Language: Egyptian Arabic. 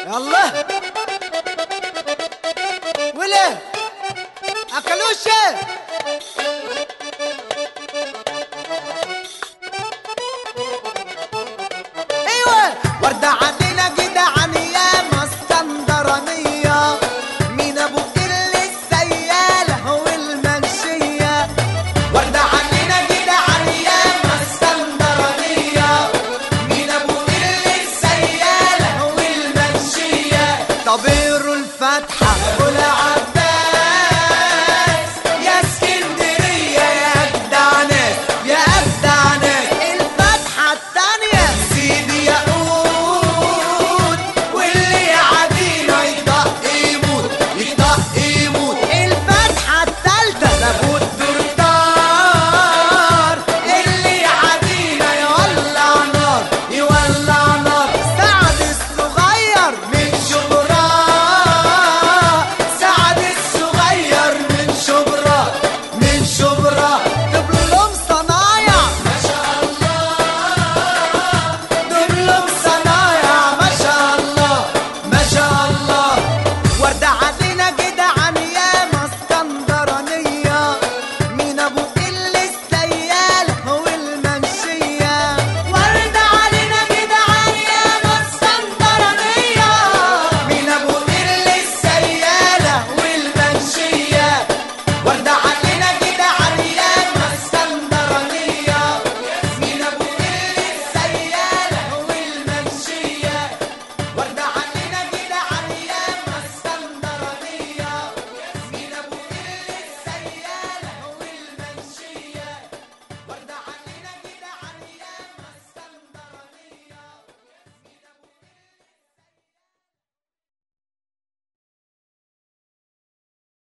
يلا ولا اكلوش ايوه وردة علينا كده عن ياما اسكندرانية مين ابو كل السيالة والمنشية وردة علينا كده عن ياما اسكندرانية مين ابو كل السيالة والمنشية طبير الفتحة